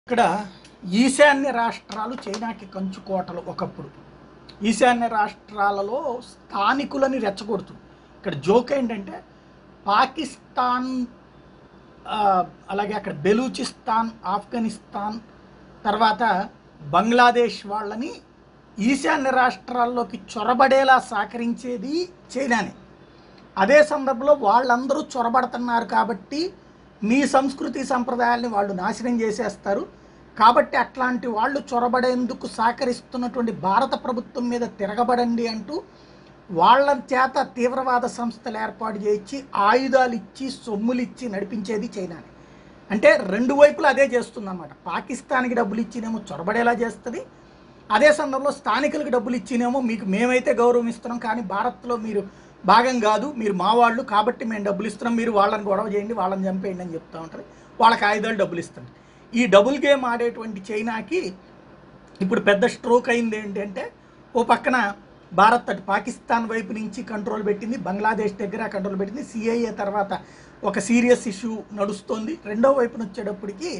ఇక్కడ ఈశాన్య రాష్ట్రాలు చైనాకి కంచుకోటలు ఒకప్పుడు ఈశాన్య రాష్ట్రాలలో స్థానికులని రెచ్చగొడుతుంది ఇక్కడ జోక్ ఏంటంటే పాకిస్తాన్ ఆ, అలాగే అక్కడ బెలూచిస్తాన్ ఆఫ్ఘనిస్తాన్ తర్వాత బంగ్లాదేశ్ వాళ్ళని ఈశాన్య రాష్ట్రాల్లోకి చొరబడేలా సహకరించేది చైనానే అదే సందర్భంలో వాళ్ళందరూ చొరబడుతున్నారు కాబట్టి మీ సంస్కృతి సంప్రదాయాల్ని వాళ్ళు నాశనం చేసేస్తారు కాబట్టి అట్లాంటి వాళ్ళు చొరబడేందుకు సహకరిస్తున్నటువంటి భారత ప్రభుత్వం మీద తిరగబడండి అంటూ వాళ్ళ చేత తీవ్రవాద సంస్థలు ఏర్పాటు చేయించి ఆయుధాలు ఇచ్చి సొమ్ములు ఇచ్చి నడిపించేది చైనానే అంటే రెండు వైపులు అదే చేస్తుందన్నమాట పాకిస్తాన్కి డబ్బులు ఇచ్చినేమో చొరబడేలా చేస్తుంది అదే సందర్భంలో స్థానికులకు డబ్బులు ఇచ్చినేమో మీకు మేమైతే గౌరవం ఇస్తున్నాం కానీ భారత్లో మీరు భాగం కాదు మీరు మా వాళ్ళు కాబట్టి మేము డబ్బులు ఇస్తున్నాం మీరు వాళ్ళని గొడవ చేయండి వాళ్ళని చంపేయండి అని చెప్తూ ఉంటారు వాళ్ళకి ఆయుధాలు డబ్బులు ఇస్తుంది ఈ డబుల్ గేమ్ ఆడేటువంటి చైనాకి ఇప్పుడు పెద్ద స్ట్రోక్ అయింది ఏంటంటే ఓ పక్కన భారత్ అటు పాకిస్తాన్ వైపు నుంచి కంట్రోల్ పెట్టింది బంగ్లాదేశ్ దగ్గర కంట్రోల్ పెట్టింది సిఐఏ తర్వాత ఒక సీరియస్ ఇష్యూ నడుస్తోంది రెండో వైపున వచ్చేటప్పటికి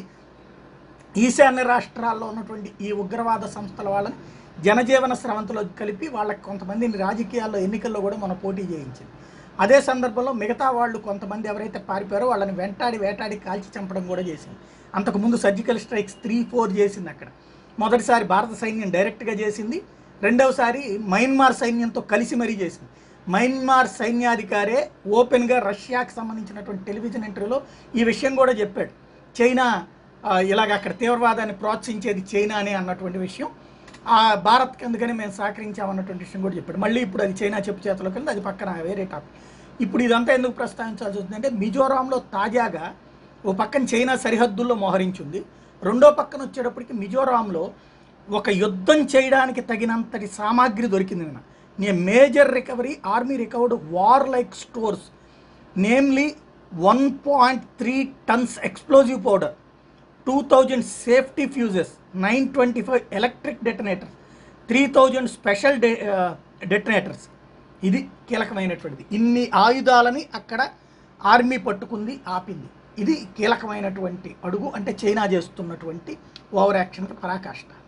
ఈశాన్య రాష్ట్రాల్లో ఉన్నటువంటి ఈ ఉగ్రవాద సంస్థల వాళ్ళని జనజీవన స్రవంతిలో కలిపి వాళ్ళకి కొంతమందిని రాజకీయాల్లో ఎన్నికల్లో కూడా మనం పోటీ చేయించింది అదే సందర్భంలో మిగతా వాళ్ళు కొంతమంది ఎవరైతే పారిపోయారో వాళ్ళని వెంటాడి వేటాడి కాల్చి చంపడం కూడా చేసింది అంతకుముందు సర్జికల్ స్ట్రైక్స్ త్రీ ఫోర్ చేసింది అక్కడ మొదటిసారి భారత సైన్యం డైరెక్ట్గా చేసింది రెండవసారి మయన్మార్ సైన్యంతో కలిసి మరీ చేసింది మయన్మార్ సైన్యాధికారే ఓపెన్గా రష్యాకి సంబంధించినటువంటి టెలివిజన్ ఇంటర్వ్యూలో ఈ విషయం కూడా చెప్పాడు చైనా ఆ, ఇలాగ అక్కడ తీవ్రవాదాన్ని ప్రోత్సహించేది చైనానే అన్నటువంటి విషయం ఆ భారత్కి అందుకని మేము సహకరించామన్నటువంటి విషయం కూడా చెప్పాడు మళ్ళీ ఇప్పుడు అది చైనా చెప్పు చేతిలోకి వెళ్ళి అది పక్కన వేరే టాపిక్ ఇప్పుడు ఇదంతా ఎందుకు ప్రస్తావించాల్సి వస్తుందంటే మిజోరాంలో తాజాగా ఓ పక్కన చైనా సరిహద్దుల్లో మోహరించింది రెండో పక్కన వచ్చేటప్పటికి మిజోరాంలో ఒక యుద్ధం చేయడానికి తగినంతటి సామాగ్రి దొరికింది నిన్న నే major recovery army recovered war like stores namely one point three tons explosive powder two thousand safety fuses nine twenty five electric detonators three thousand special డె డెటనేటర్స్ ఇది కీలకమైనటువంటిది ఇన్ని ఆయుధాలని అక్కడ ఆర్మీ పట్టుకుంది ఆపింది ఇది కీలకమైనటువంటి అడుగు అంటే చైనా చేస్తున్నటువంటి ఓవర్ యాక్షన్కి పరాకాష్ట